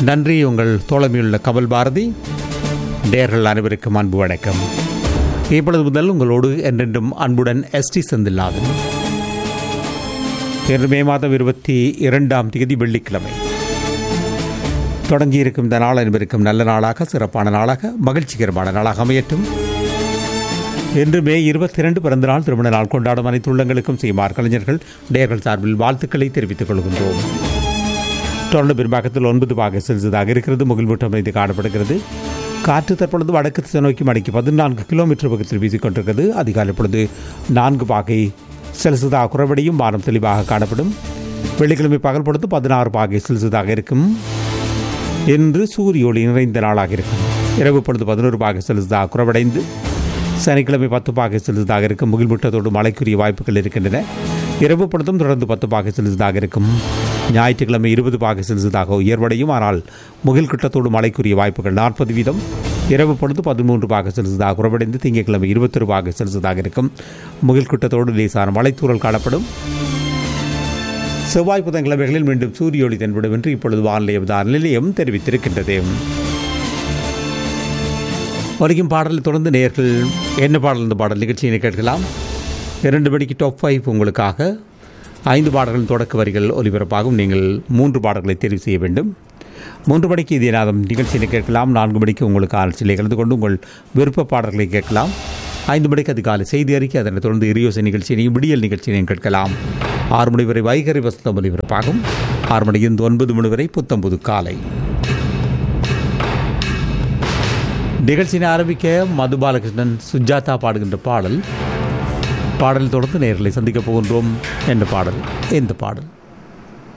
நன்றி உங்கள் தோழமையுள்ள கமல் பாரதி நேர்கள் அனைவருக்கும் அன்பு வணக்கம் இப்பொழுது முதல் உங்களோடு என்றென்றும் அன்புடன் எஸ்டி செந்தில்லாதன் இன்று மே மாதம் இருபத்தி இரண்டாம் தேதி வெள்ளிக்கிழமை தொடங்கியிருக்கும் இந்த நாள் அனைவருக்கும் நல்ல நாளாக சிறப்பான நாளாக மகிழ்ச்சிகரமான நாளாக அமையட்டும் இன்று மே இருபத்தி இரண்டு பிறந்த நாள் திருமண நாள் கொண்டாடும் அனைத்து உள்ளங்களுக்கும் செய்யுமாறு கலைஞர்கள் நேர்கள் சார்பில் வாழ்த்துக்களை தெரிவித்துக் கொள்கின்றோம் தொடர்ந்து பெரும்பாக்கத்தில் ஒன்பது பாக செல்சியஸாக இருக்கிறது முகில்மூட்டம் இது காணப்படுகிறது காற்று தற்பொழுது வடக்கு திசை நோக்கி மணிக்கு பதினான்கு கிலோமீட்டர் வேகத்தில் வீசிக்கொண்டிருக்கிறது அதிகாலை பொழுது நான்கு பாகை செல்சியஸாக குறைவடையும் வானம் தெளிவாக காணப்படும் வெள்ளிக்கிழமை பகல் பொழுது பதினாறு பாகை செல்சியஸாக இருக்கும் இன்று சூரிய ஒளி நிறைந்த நாளாக இருக்கும் இரவு பொழுது பதினோரு பாகை செல்சியஸாக குறைவடைந்து சனிக்கிழமை பத்து பாகை செல்சியஸாக இருக்கும் முகில்மூட்டத்தோடு மழைக்குரிய வாய்ப்புகள் இருக்கின்றன இரவு பொழுதும் தொடர்ந்து பத்து பாகை செல்சியஸாக இருக்கும் ஞாயிற்றுக்கிழமை இருபது பாகை செல்சியஸாக உயர்வடையும் ஆனால் முகில் கிட்டத்தோடு மழைக்குரிய வாய்ப்புகள் நாற்பது வீதம் இரவு பொழுது பதிமூன்று பாக செல்சியஸாக குறைவடைந்து திங்கட்கிழமை இருபத்தொரு பாக செல்சியஸாக இருக்கும் முகில் கிட்டத்தோடு லேசான மலைத்தூரல் காணப்படும் செவ்வாய் புதன்கிழமைகளில் மீண்டும் சூரிய ஒளி தென்படும் என்று இப்பொழுது வானிலை அவதார நிலையம் தெரிவித்திருக்கின்றது ஒலிக்கும் பாடலை தொடர்ந்து நேர்கள் என்ன பாடல் இந்த பாடல் நிகழ்ச்சியினை கேட்கலாம் இரண்டு மணிக்கு டாப் ஃபைவ் உங்களுக்காக ஐந்து பாடல்களின் தொடக்க வரிகள் ஒலிபரப்பாகும் நீங்கள் மூன்று பாடல்களை தெரிவு செய்ய வேண்டும் மூன்று மணிக்கு இதே நாதம் நிகழ்ச்சியினை கேட்கலாம் நான்கு மணிக்கு உங்களுக்கு ஆலோசனை கலந்து கொண்டு உங்கள் விருப்ப பாடல்களை கேட்கலாம் ஐந்து மணிக்கு அதிகாலை செய்தி அறிக்கை அதனைத் தொடர்ந்து இரியோசை நிகழ்ச்சியினையும் விடியல் நிகழ்ச்சியினையும் கேட்கலாம் ஆறு மணி வரை வைகரி வசந்தம் ஒலிபரப்பாகும் ஆறு மணியிலிருந்து ஒன்பது மணி வரை புத்தம்புது காலை நிகழ்ச்சியினை ஆரம்பிக்க மது பாலகிருஷ்ணன் சுஜாதா பாடுகின்ற பாடல் பாடல் தொடர்ந்து நேர்களை சந்திக்கப் போகின்றோம் என்ற பாடல் இந்த பாடல்